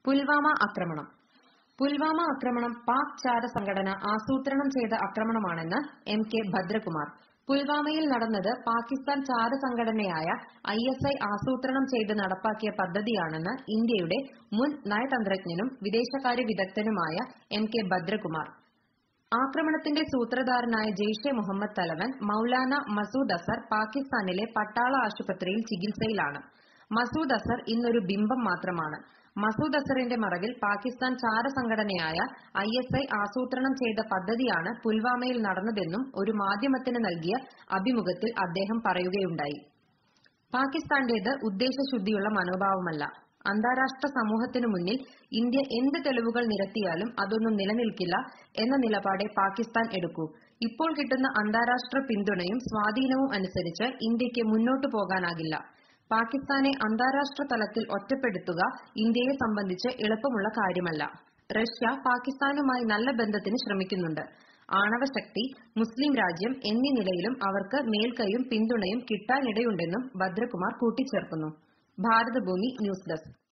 പുൽവാമ ആക്രമണം പുൽവാമ ആക്രമണം പാക് ചാര സംഘടന ആസൂത്രണം ചെയ്ത ആക്രമണമാണെന്ന് എം കെ ഭദ്രകുമാർ പുൽവാമയിൽ നടന്നത് പാകിസ്ഥാൻ ചാര സംഘടനയായ ഐ എസ് ഐ ആസൂത്രണം ചെയ്ത് നടപ്പാക്കിയ പദ്ധതിയാണെന്ന് ഇന്ത്യയുടെ മുൻ നയതന്ത്രജ്ഞനും വിദേശകാര്യ വിദഗ്ധനുമായ എം കെ ഭദ്രകുമാർ ആക്രമണത്തിന്റെ സൂത്രധാരനായ ജെയ്ഷെ മുഹമ്മദ് തലവൻ മൌലാന മസൂദ് അസർ പാകിസ്ഥാനിലെ പട്ടാള ആശുപത്രിയിൽ ചികിത്സയിലാണ് മസൂദ് അസർ ഇന്നൊരു ബിംബം മാത്രമാണ് മസൂദ് അസറിന്റെ മറവിൽ പാകിസ്ഥാൻ ചാര സംഘടനയായ ഐ എസ് ഐ ആസൂത്രണം ചെയ്ത പദ്ധതിയാണ് പുൽവാമയിൽ നടന്നതെന്നും ഒരു മാധ്യമത്തിന് നൽകിയ അഭിമുഖത്തിൽ അദ്ദേഹം പറയുകയുണ്ടായി പാകിസ്ഥാന്റേത് ഉദ്ദേശശുദ്ധിയുള്ള മനോഭാവമല്ല അന്താരാഷ്ട്ര സമൂഹത്തിനു മുന്നിൽ ഇന്ത്യ എന്ത് തെളിവുകൾ നിരത്തിയാലും അതൊന്നും നിലനിൽക്കില്ല എന്ന നിലപാടേ പാകിസ്ഥാൻ എടുക്കൂ ഇപ്പോൾ കിട്ടുന്ന അന്താരാഷ്ട്ര പിന്തുണയും സ്വാധീനവും അനുസരിച്ച് ഇന്ത്യക്ക് മുന്നോട്ടു പോകാനാകില്ല പാകിസ്ഥാനെ അന്താരാഷ്ട്ര തലത്തിൽ ഒറ്റപ്പെടുത്തുക ഇന്ത്യയെ സംബന്ധിച്ച് എളുപ്പമുള്ള കാര്യമല്ല റഷ്യ പാകിസ്ഥാനുമായി നല്ല ബന്ധത്തിന് ശ്രമിക്കുന്നുണ്ട് ആണവശക്തി മുസ്ലിം രാജ്യം എന്നീ നിലയിലും അവർക്ക് മേൽക്കൈയും പിന്തുണയും കിട്ടാനിടയുണ്ടെന്നും ഭദ്രകുമാർ കൂട്ടിച്ചേർക്കുന്നു ഭാരതഭൂമി ന്യൂസ് ഡെസ്ക്